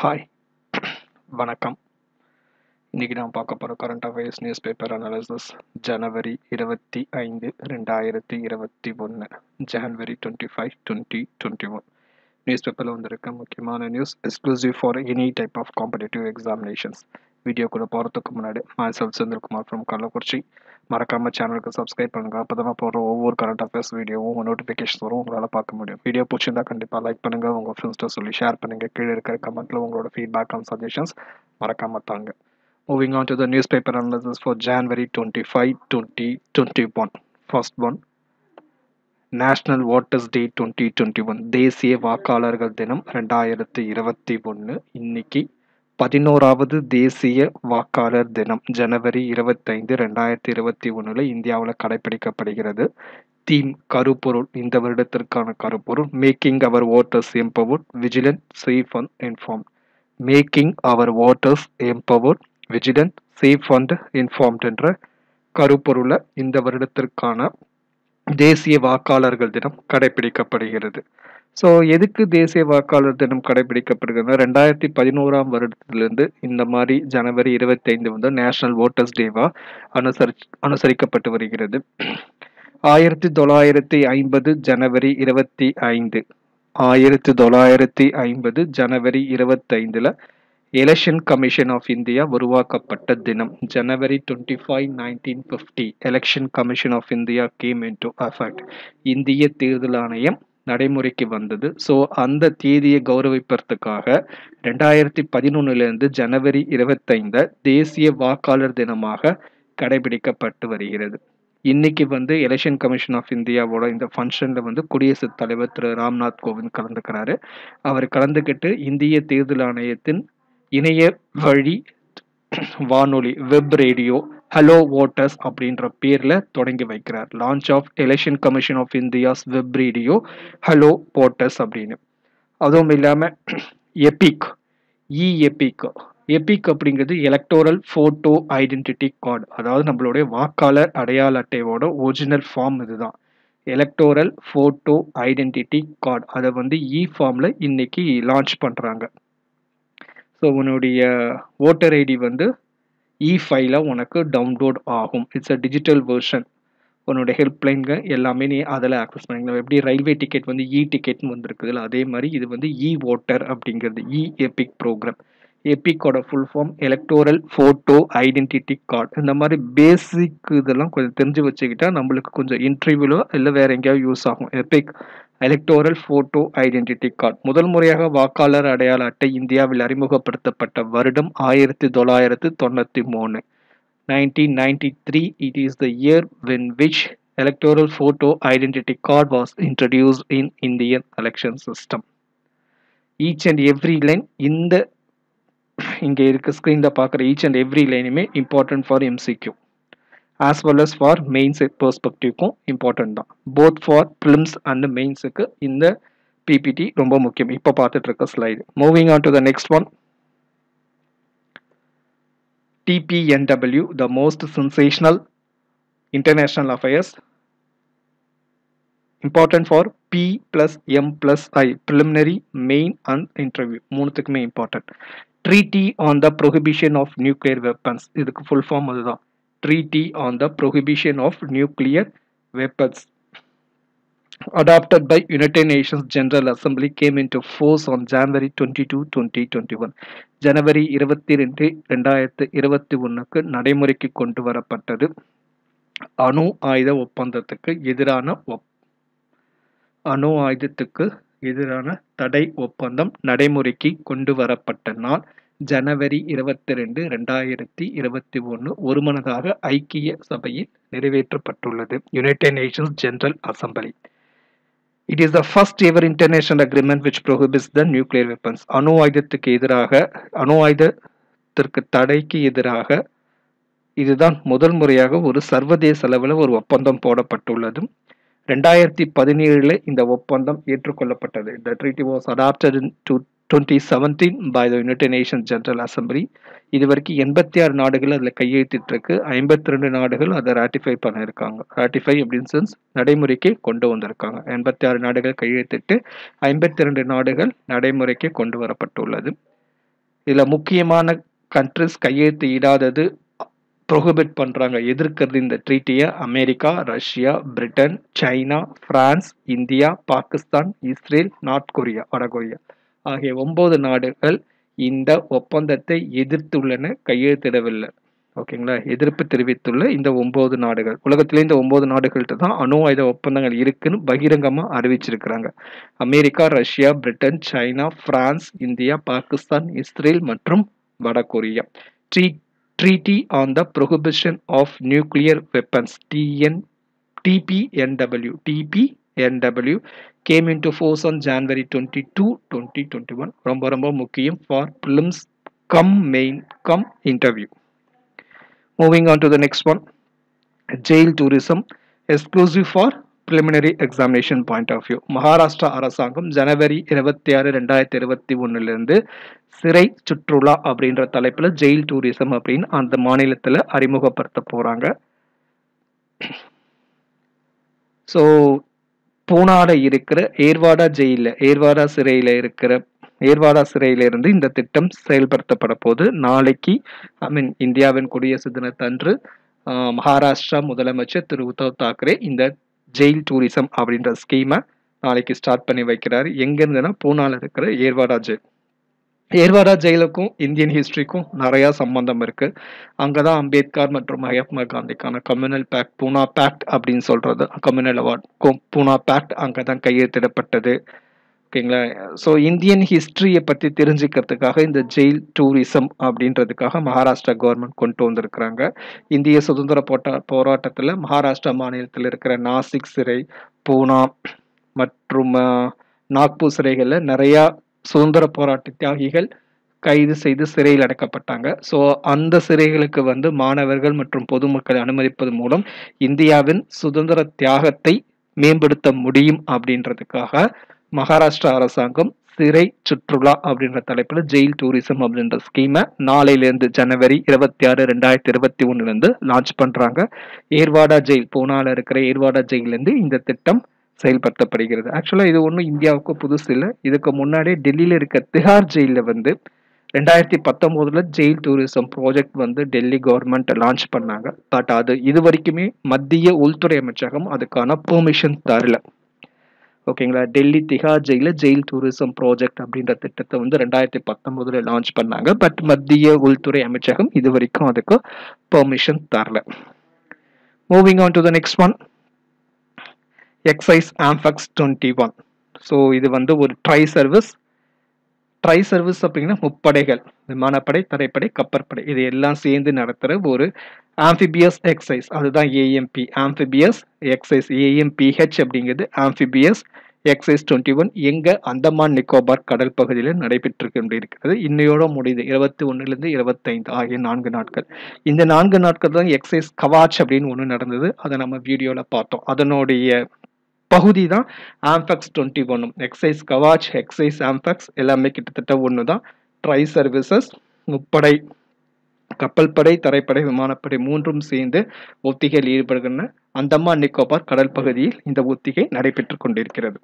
Hi வணக்கம் இன்னைக்கு நான் பார்க்க போகிற current affairs newspaper analysis ஜனவரி இருபத்தி ஐந்து ரெண்டாயிரத்தி இருபத்தி ஒன்று January twenty five twenty twenty one news பேப்பரில் வந்திருக்க முக்கியமான news exclusive for any type of competitive examinations வீடியோக்குள்ளே போகிறதுக்கு முன்னாடி மாசல் செந்தில்குமார் ஃப்ரம் கள்ளக்குறிச்சி மறக்காம சேனலுக்கு சப்ஸ்கிரைப் பண்ணுங்க அப்போ தான் போடுற ஒவ்வொரு கரண்ட் அஃபேர்ஸ் வீடியோவும் நோட்டிஃபிகேஷன் வரும் உங்களால் பார்க்க முடியும் வீடியோ பிடிச்சிருந்தா கண்டிப்பாக லைக் பண்ணுங்க உங்கள் ஃப்ரெண்ட்ஸ்ட்ட சொல்லி ஷேர் பண்ணுங்க கீழே இருக்கிற கமெண்ட்ல உங்களோட ஃபீட்பேக் அண்ட் சஜஷன்ஸ் மறக்காம தாங்க moving on to the newspaper analysis for January twenty five twenty twenty one first one national voters day twenty twenty one தேசிய வாக்காளர்கள் தினம் ரெண்டாயிரத்தி இருபத்தி ஒன்று இன்னைக்கு பதினோராவது தேசிய வாக்காளர் தினம் ஜனவரி இருபத்தைந்து ரெண்டாயிரத்தி இருபத்தி ஒன்றில் இந்தியாவில் கடைபிடிக்கப்படுகிறது தீம் கருப்பொருள் இந்த வருடத்திற்கான கருப்பொருள் making our voters empowered vigilant safe and inform making our voters empowered vigilant safe and informed என்ற கருப்பொருளை இந்த வருடத்திற்கான தேசிய வாக்காளர்கள் தினம் கடைபிடிக்கப்படுகிறது ஸோ எதுக்கு தேசிய வாக்காளர் தினம் கடைபிடிக்கப்படுகிறது ரெண்டாயிரத்தி பதினோராம் வருடத்திலிருந்து இந்த மாதிரி ஜனவரி இருபத்தைந்து வந்து நேஷனல் ஓட்டர்ஸ் டேவா அனுசரி அனுசரிக்கப்பட்டு வருகிறது ஆயிரத்தி தொள்ளாயிரத்தி ஐம்பது ஜனவரி இருபத்தி ஐந்து ஆயிரத்தி தொள்ளாயிரத்தி ஐம்பது ஜனவரி இருபத்தைந்துல எலெக்ஷன் கமிஷன் ஆஃப் இந்தியா உருவாக்கப்பட்ட தினம் January twenty five nineteen fifty election commission of India came into effect இந்திய தேர்தல் ஆணையம் நடைமுறைக்கு வந்தது ஸோ அந்த தேதியை கௌரவிப்பதற்காக ரெண்டாயிரத்தி பதினொன்னுலேருந்து ஜனவரி இருபத்தைந்த தேசிய வாக்காளர் தினமாக கடைபிடிக்கப்பட்டு வருகிறது இன்னைக்கு வந்து எலெக்ஷன் கமிஷன் ஆஃப் இந்தியாவோட இந்த ஃபங்க்ஷனில் வந்து குடியரசுத் தலைவர் திரு ராம்நாத் கோவிந்த் கலந்துக்கிறாரு அவர் கலந்துக்கிட்டு இந்திய தேர்தல் ஆணையத்தின் இணைய வழி வானொலி வெப் ரேடியோ ஹலோ ஓட்டர்ஸ் அப்படின்ற பேரில் தொடங்கி வைக்கிறார் launch of election commission of India's web radio hello voters அப்படின்னு அதுவும் இல்லாமல் எபிக் இ எபிக் எபிக் அப்படிங்கிறது எலக்டோரல் ஃபோட்டோ ஐடென்டிட்டி கார்டு அதாவது நம்மளுடைய வாக்காளர் அடையாள அட்டையோட ஒரிஜினல் ஃபார்ம் இதுதான் எலக்டோரல் ஃபோட்டோ ஐடென்டிட்டி கார்டு அதை வந்து இ ஃபார்மில் இன்னைக்கு லான்ச் பண்ணுறாங்க ஸோ உன்னுடைய ஓட்டர் ஐடி வந்து இ ஃபைலாக உனக்கு டவுன்லோட் ஆகும் இட்ஸ் அ டிஜிட்டல் வெர்ஷன் உன்னோட ஹெல்ப்லைன்க எல்லாமே நீ அதில் ஆக்சஸ் பண்ணிக்கலாம் எப்படி ரயில்வே டிக்கெட் வந்து இ டிக்கெட்னு வந்திருக்குதுல்ல அதே மாதிரி இது வந்து இ ஓட்டர் அப்படிங்கிறது இ எபிக் ப்ரோக்ராம் எபிக்கோட full form electoral photo identity card இந்த மாதிரி பேசிக் இதெல்லாம் கொஞ்சம் தெரிஞ்சு வச்சுக்கிட்டா நம்மளுக்கு கொஞ்சம் இன்டர்வியூலோ இல்லை வேற எங்கேயாவது யூஸ் ஆகும் EPIC electoral photo identity card முதல் முறையாக வாக்காளர் அடையாள அட்டை இந்தியாவில் அறிமுகப்படுத்தப்பட்ட வருடம் ஆயிரத்தி தொள்ளாயிரத்து தொண்ணூற்றி மூணு nineteen ninety three it is the year when which electoral photo identity card was introduced in Indian election system each and every line இந்த இங்கே இருக்க ஸ்க்ரீனில் பார்க்குற ஈச் அண்ட் எவ்ரி லைனுமே important for MCQ as well as for mains பெர்ஸ்பெக்டிவ்க்கும் important தான் both for prelims and மெயின்ஸுக்கு இந்த பிபிடி ரொம்ப முக்கியம் இப்போ பார்த்துட்டு இருக்க slide moving on to the next one TPNW, the most sensational international affairs. Important for P plus M plus I, preliminary, main and interview. மூணுத்துக்குமே important. Treaty on the prohibition of nuclear weapons. இதுக்கு full form அதுதான். Treaty on the prohibition of nuclear weapons. Adopted by United Nations General Assembly came into force on January 22, 2021. ஜனவரி இருபத்தி ரெண்டு ரெண்டாயிரத்து இருபத்தி ஒன்றுக்கு நடைமுறைக்கு கொண்டு வரப்பட்டது அணு ஆயுத ஒப்பந்தத்துக்கு எதிரான ஒப் அணு ஆயுதத்துக்கு எதிரான தடை ஒப்பந்தம் நடைமுறைக்கு கொண்டு வரப்பட்ட நாள் ஜனவரி இருபத்தி ரெண்டு ரெண்டாயிரத்தி இருபத்தி ஒன்று ஒருமனதாக ஐக்கிய சபையில் நிறைவேற்றப்பட்டுள்ளது United Nations General Assembly it is the first ever international agreement which prohibits the nuclear weapons அணு ஆயுதத்துக்கு எதிராக அணு ஆயுதத்திற்கு தடைக்கு எதிராக இதுதான் முதல் முறையாக ஒரு சர்வதேச அளவில் ஒரு ஒப்பந்தம் போடப்பட்டுள்ளது ரெண்டாயிரத்தி பதினேழில் இந்த ஒப்பந்தம் ஏற்றுக்கொள்ளப்பட்டது the treaty was adopted in two twenty seventeen by the United Nations General Assembly இது வரைக்கும் எண்பத்தி ஆறு நாடுகள் அதில் கையெழுத்திட்டிருக்கு ஐம்பத்தி ரெண்டு நாடுகள் அதை ராட்டிஃபை பண்ணியிருக்காங்க ராட்டிஃபை அப்படின்னு சென்ஸ் நடைமுறைக்கு கொண்டு வந்திருக்காங்க எண்பத்தி ஆறு நாடுகள் கையெழுத்திட்டு ஐம்பத்தி ரெண்டு நாடுகள் நடைமுறைக்கு கொண்டு வரப்பட்டுள்ளது இதில் முக்கியமான கண்ட்ரிஸ் கையெழுத்து இடாதது ப்ரொஹிபிட் பண்ணுறாங்க எதிர்க்கிறது இந்த ட்ரீட்டியை America Russia Britain China France India Pakistan Israel North Korea வடகொரியா ஆகிய ஒன்பது நாடுகள் இந்த ஒப்பந்தத்தை எதிர்த்துள்ளன கையெழுத்திடவில்லை ஓகேங்களா எதிர்ப்பு தெரிவித்துள்ள இந்த ஒன்பது நாடுகள் உலகத்திலே இந்த ஒன்பது நாடுகள்கிட்ட தான் அணு ஆயுத ஒப்பந்தங்கள் இருக்குன்னு பகிரங்கமாக அறிவிச்சிருக்கிறாங்க America Russia Britain China France India Pakistan Israel மற்றும் வடகொரியா tree treaty on the prohibition of nuclear weapons TN TPNW TPNW came into force on January twenty two twenty twenty one ரொம்ப ரொம்ப முக்கியம் for prelims cum main cum interview moving on to the next one jail tourism exclusive for preliminary examination point of view Maharashtra அரசாங்கம் ஜனவரி இருபத்தி ஆறு ரெண்டாயிரத்தி இருபத்தி ஒன்னுலேருந்து சிறை சுற்றுலா அப்படின்ற தலைப்பில் ஜெயில் டூரிசம் அப்படின்னு அந்த மாநிலத்தில் அறிமுகப்படுத்த போகிறாங்க ஸோ பூனால இருக்கிற ஏர்வாடா ஜெயிலில் ஏர்வாடா சிறையில் இருக்கிற ஏர்வாடா சிறையிலிருந்து இந்த திட்டம் செயல்படுத்தப்பட போது நாளைக்கு ஐ மீன் இந்தியாவின் குடியரசு தினத்தன்று மகாராஷ்டிரா முதலமைச்சர் திரு உத்தவ் தாக்கரே இந்த ஜெயில் டூரிசம் அப்படின்ற ஸ்கீமை நாளைக்கு ஸ்டார்ட் பண்ணி வைக்கிறாரு எங்கேருந்துன்னா பூனால இருக்கிற ஏர்வாடா ஜெயில் ஏர்வாடா ஜெயிலுக்கும் இந்தியன் ஹிஸ்டரிக்கும் நிறையா சம்பந்தம் இருக்கு அங்கே தான் அம்பேத்கர் மற்றும் மகாத்மா காந்திக்கான கம்யூனல் பேக்ட் பூனா பேக்ட் அப்படின்னு சொல்றது கம்யூனல் அவார்ட் பூனா பேக்ட் அங்கே தான் கையெழுத்திடப்பட்டது ஓகேங்களா ஸோ இந்தியன் ஹிஸ்ட்ரியை பற்றி தெரிஞ்சுக்கிறதுக்காக இந்த ஜெயில் டூரிசம் அப்படின்றதுக்காக மகாராஷ்டிரா கவர்மெண்ட் கொண்டு வந்திருக்கிறாங்க இந்திய சுதந்திர போட்டா போராட்டத்தில் மகாராஷ்டிரா மாநிலத்தில் இருக்கிற நாசிக் சிறை பூனா மற்றும் நாக்பூர் சிறைகளில் நிறையா சுதந்திர போராட்ட தியாகிகள் கைது செய்து சிறையில் அடைக்கப்பட்டாங்க ஸோ அந்த சிறைகளுக்கு வந்து மாணவர்கள் மற்றும் பொதுமக்களை அனுமதிப்பது மூலம் இந்தியாவின் சுதந்திர தியாகத்தை மேம்படுத்த முடியும் அப்படின்றதுக்காக மகாராஷ்டிரா அரசாங்கம் சிறை சுற்றுலா அப்படின்ற தலைப்பில் ஜெயில் டூரிசம் அப்படின்ற ஸ்கீமை நாளையிலேருந்து ஜனவரி இருபத்தி ஆறு ரெண்டாயிரத்தி இருபத்தி ஒன்னுலேருந்து லான்ச் பண்ணுறாங்க ஏர்வாடா ஜெயில் பூனால இருக்கிற ஏர்வாடா ஜெயிலேருந்து இந்த திட்டம் செயல்படுத்தப்படுகிறது ஆக்சுவலாக இது ஒன்றும் இந்தியாவுக்கு புதுசு இல்லை இதுக்கு முன்னாடியே டெல்லியில் இருக்க திஹார் ஜெயிலில் வந்து ரெண்டாயிரத்தி பத்தொம்போதில் ஜெயில் டூரிசம் ப்ராஜெக்ட் வந்து டெல்லி கவர்மெண்ட் லான்ச் பண்ணாங்க பட் அது இது வரைக்குமே மத்திய உள்துறை அமைச்சகம் அதுக்கான பெர்மிஷன் தரல ஓகேங்களா டெல்லி திஹார் ஜெயிலில் ஜெயில் டூரிசம் ப்ராஜெக்ட் அப்படின்ற திட்டத்தை வந்து ரெண்டாயிரத்தி பத்தொம்போதில் லான்ச் பண்ணாங்க பட் மத்திய உள்துறை அமைச்சகம் இது வரைக்கும் அதுக்கு பெர்மிஷன் தரல moving on to the next one exercise AMPHEX twenty one so இது வந்து ஒரு ட்ரை சர்வீஸ் ட்ரை சர்வீஸ் அப்படிங்கன்னா முப்படைகள் விமானப்படை தரைப்படை கப்பற்படை இது எல்லாம் சேர்ந்து நடத்துகிற ஒரு ஆம்ஃபிபியஸ் எக்ஸைஸ் அதுதான் ஏஎம்பி ஆம்ஃபிபியஸ் எக்ஸைஸ் ஏஎம்பிஹெச் அப்படிங்கிறது ஆம்ஃபிபியஸ் எக்ஸைஸ் டுவெண்ட்டி ஒன் எங்கே அந்தமான் நிக்கோபார் கடல் பகுதியில் நடைபெற்று இருக்கிறது இன்னையோட முடியுது இருபத்தி ஒன்றுலேருந்து இருபத்தைந்து ஆகிய நான்கு நாட்கள் இந்த நான்கு நாட்கள் தான் எக்ஸைஸ் கவாச் அப்படின்னு ஒன்று நடந்தது அதை நம்ம வீடியோவில் பார்த்தோம் அதனுடைய பகுதி தான் ஆம்ஃபெக்ஸ் டுவெண்ட்டி ஒன்னும் எக்ஸைஸ் கவாச் எக்ஸைஸ் ஆம்ஃபெக்ஸ் எல்லாமே கிட்டத்தட்ட ஒன்று தான் ட்ரை சர்வீசஸ் முப்படை கப்பல் படை தரைப்படை விமானப்படை மூன்றும் சேர்ந்து ஒத்திகையில் ஈடுபடுகின்றன அந்தமான் நிக்கோபார் கடல் பகுதியில் இந்த ஒத்திகை நடைபெற்று கொண்டிருக்கிறது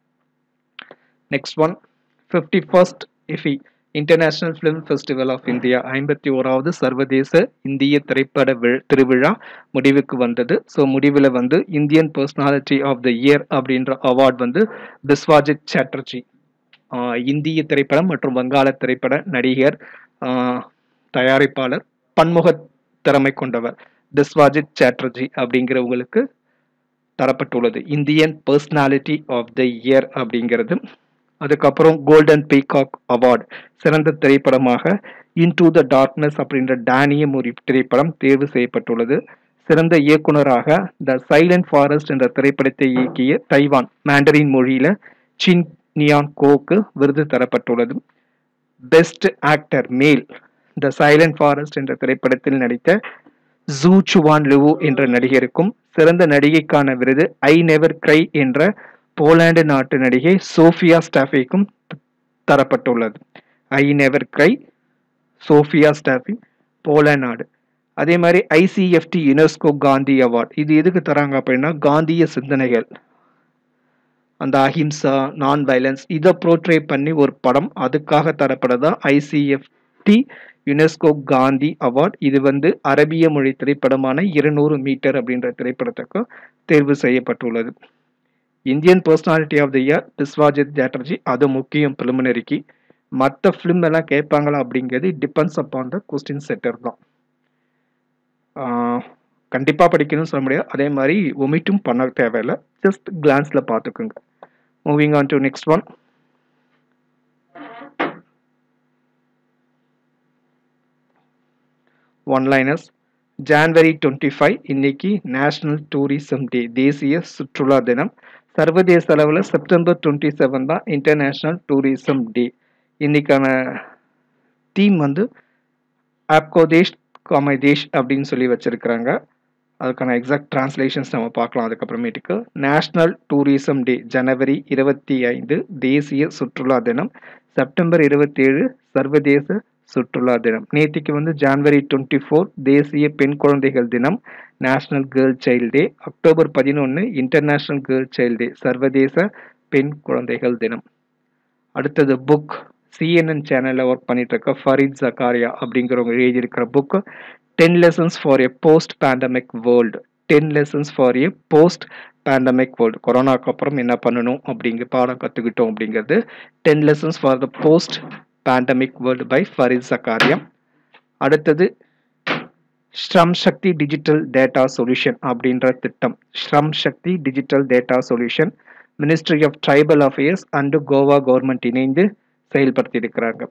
next one fifty first IFFI International Film Festival of India ஐம்பத்தி ஓராவது சர்வதேச இந்திய திரைப்பட திருவிழா முடிவுக்கு வந்தது ஸோ முடிவில் வந்து Indian personality of the year அப்படின்ற அவார்ட் வந்து பிஸ்வாஜித் சாட்டர்ஜி இந்திய திரைப்படம் மற்றும் வங்காள திரைப்பட நடிகர் தயாரிப்பாளர் பன்முக திறமை கொண்டவர் பிஸ்வாஜித் சாட்டர்ஜி அப்படிங்கிறவங்களுக்கு தரப்பட்டுள்ளது Indian personality of the year அப்படிங்கிறது அதுக்கப்புறம் கோல்டன் பீகாக் அவார்டு சிறந்த திரைப்படமாக இன் டு த டார்க்னஸ் அப்படின்ற டேனிய ஒரு திரைப்படம் தேர்வு செய்யப்பட்டுள்ளது சிறந்த இயக்குனராக த சைலண்ட் ஃபாரஸ்ட் என்ற திரைப்படத்தை இயக்கிய தைவான் மேண்டரின் மொழியில சின் நியான் கோக்கு விருது தரப்பட்டுள்ளது பெஸ்ட் ஆக்டர் மேல் த சைலண்ட் ஃபாரஸ்ட் என்ற திரைப்படத்தில் நடித்த ஜூ சுவான் லுவு என்ற நடிகருக்கும் சிறந்த நடிகைக்கான விருது ஐ நெவர் கிரை என்ற போலாந்து நாட்டு நடிகை சோஃபியா ஸ்டாஃபிக்கும் தரப்பட்டுள்ளது I never cry Zofia Stafiej போலாந்து நாடு அதே மாதிரி ஐசிஎஃப்டி யுனெஸ்கோ காந்தி அவார்ட் இது எதுக்கு தராங்க அப்படின்னா காந்திய சிந்தனைகள் அந்த அஹிம்சா நான் வயலன்ஸ் இதை ப்ரோட்ரே பண்ணி ஒரு படம் அதுக்காக தரப்படுறதா ICF fifty UNESCO Gandhi award இது வந்து அரபிய மொழி திரைப்படமான இருநூறு மீட்டர் அப்படின்ற திரைப்படத்துக்கு தேர்வு செய்யப்பட்டுள்ளது Indian personality of the year Vishwajit Chatterjee அது முக்கியம் ப்ரிலிமினரிக்கு மற்ற ஃபிலிம் எல்லாம் கேட்பாங்களா அப்படிங்கிறது depends upon the question setter தான் கண்டிப்பாக படிக்கணும்னு சொல்ல முடியாது அதே மாதிரி ஒமிட்டும் பண்ண தேவையில்லை ஜஸ்ட் கிளான்ஸில் பார்த்துக்குங்க moving on to next one one liners January twenty five இன்னைக்கு நேஷனல் டூரிசம் டே தேசிய சுற்றுலா தினம் சர்வதேச அளவில் செப்டம்பர் டுவெண்ட்டி செவன் தான் இன்டர்நேஷ்னல் டூரிசம் டே இன்னைக்கான தீம் வந்து ஆப்கோ தேஷ் காமை தேஷ் அப்படின்னு சொல்லி வச்சிருக்கிறாங்க அதுக்கான எக்ஸாக்ட் டிரான்ஸ்லேஷன்ஸ் நம்ம பார்க்கலாம் அதுக்கப்புறமேட்டுக்கு நேஷ்னல் டூரிசம் டே ஜனவரி இருபத்தி ஐந்து தேசிய சுற்றுலா தினம் செப்டம்பர் இருபத்தேழு சர்வதேச சுற்றுலா தினம் நேத்திக்கு வந்து ஜான்வரி டுவெண்ட்டி ஃபோர் தேசிய பெண் குழந்தைகள் தினம் நேஷனல் கேர்ள் சைல்டு டே அக்டோபர் பதினொன்று இன்டர்நேஷ்னல் கேர்ள் சைல்டு டே சர்வதேச பெண் குழந்தைகள் தினம் அடுத்தது புக் சிஎன்என் சேனலில் ஒர்க் பண்ணிட்டு இருக்க ஃபரீத் ஜக்காரியா அப்படிங்கிறவங்க எழுதியிருக்கிற book ten lessons for a post pandemic world ten lessons for a post pandemic world கொரோனாக்கு அப்புறம் என்ன பண்ணணும் அப்படிங்கிற பாடம் கற்றுக்கிட்டோம் அப்படிங்கிறது ten lessons for the post pandemic world by Fareed Zakaria அடுத்தது Shram Shakti digital data solution அப்படின்ற திட்டம் Shram Shakti digital data solution ministry of tribal affairs and Goa government இணைந்து செயல்படுத்தி இருக்கிறாங்க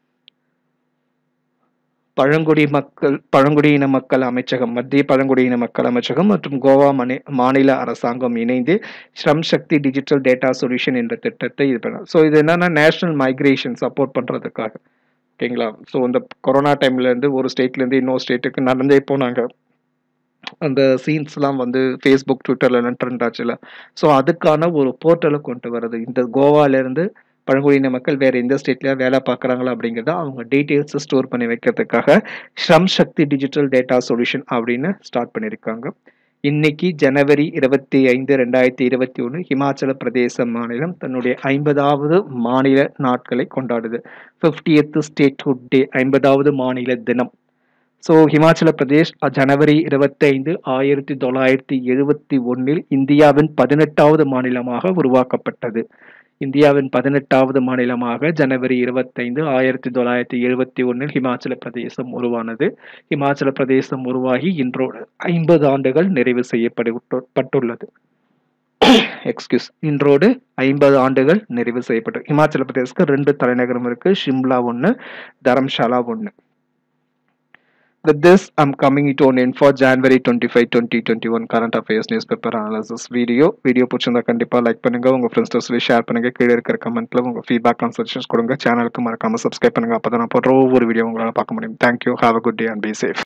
பழங்குடி மக்கள் பழங்குடியின மக்கள் அமைச்சகம் மத்திய பழங்குடியின மக்கள் அமைச்சகம் மற்றும் கோவா மனி மாநில அரசாங்கம் இணைந்து Shram Shakti digital data solution என்ற திட்டத்தை இது பண்ண ஸோ இது என்னன்னா நேஷனல் மைக்ரேஷன் சப்போர்ட் பண்ணுறதுக்காக ஓகேங்களா ஸோ இந்த கொரோனா டைம்லேருந்து ஒரு ஸ்டேட்லேருந்து இன்னொரு ஸ்டேட்டுக்கு நடந்தே போனாங்க அந்த சீன்ஸ்லாம் வந்து ஃபேஸ்புக் ட்விட்டர்லாம் ட்ரெண்ட் ஆச்சுல ஸோ அதுக்கான ஒரு போர்ட்டலை கொண்டு வருது இந்த கோவாலேருந்து பழங்குடியின மக்கள் வேறு எந்த ஸ்டேட்ல வேலை பார்க்குறாங்களா அப்படிங்கிறத அவங்க டீட்டெயில்ஸை ஸ்டோர் பண்ணி வைக்கிறதுக்காக Shram Shakti digital data solution அப்படின்னு ஸ்டார்ட் பண்ணியிருக்காங்க இன்னைக்கு ஜனவரி இருபத்தி ஐந்து ரெண்டாயிரத்தி இருபத்தி ஒன்று ஹிமாச்சல பிரதேச மாநிலம் தன்னுடைய ஐம்பதாவது மாநில நாட்களை கொண்டாடுது ஃபிஃப்டியத் ஸ்டேட்ஹுட் டே ஐம்பதாவது மாநில தினம் ஸோ ஹிமாச்சல பிரதேஷ் ஜனவரி இருபத்தைந்து ஆயிரத்தி தொள்ளாயிரத்தி எழுபத்தி ஒன்றில் இந்தியாவின் பதினெட்டாவது மாநிலமாக உருவாக்கப்பட்டது இந்தியாவின் பதினெட்டாவது மாநிலமாக ஜனவரி இருபத்தைந்து ஆயிரத்தி தொள்ளாயிரத்தி எழுபத்தி ஒன்றில் ஹிமாச்சல பிரதேசம் உருவானது ஹிமாச்சல பிரதேசம் உருவாகி இன்றோடு ஐம்பது ஆண்டுகள் நிறைவு செய்யப்பட்டுள்ளது எக்ஸ்கியூஸ் இன்றோடு ஐம்பது ஆண்டுகள் நிறைவு செய்யப்பட்டு ஹிமாச்சல பிரதேசத்துக்கு ரெண்டு தலைநகரம் இருக்கு ஷிம்லா ஒன்று தரம்ஷாலா ஒன்று With this, I'm coming to an end for January 25, 2021 current affairs newspaper analysis video. வீடியோ பிடிச்சிருந்தா கண்டிப்பாக லைக் பண்ணுங்க உங்க ஃப்ரெண்ட்ஸ் சொல்லி ஷேர் பண்ணுங்க கீழே இருக்கிற கமெண்ட்ல உங்க ஃபீட்பேக் அண்ட் சஜஷன்ஸ் கொடுங்க சேனலுக்கு மறக்காம சப்ஸ்கிரைப் பண்ணுங்க அப்பதான் நான் போடுற ஒவ்வொரு வீடியோ உங்களால் பார்க்க முடியும் thank you have a good day and be safe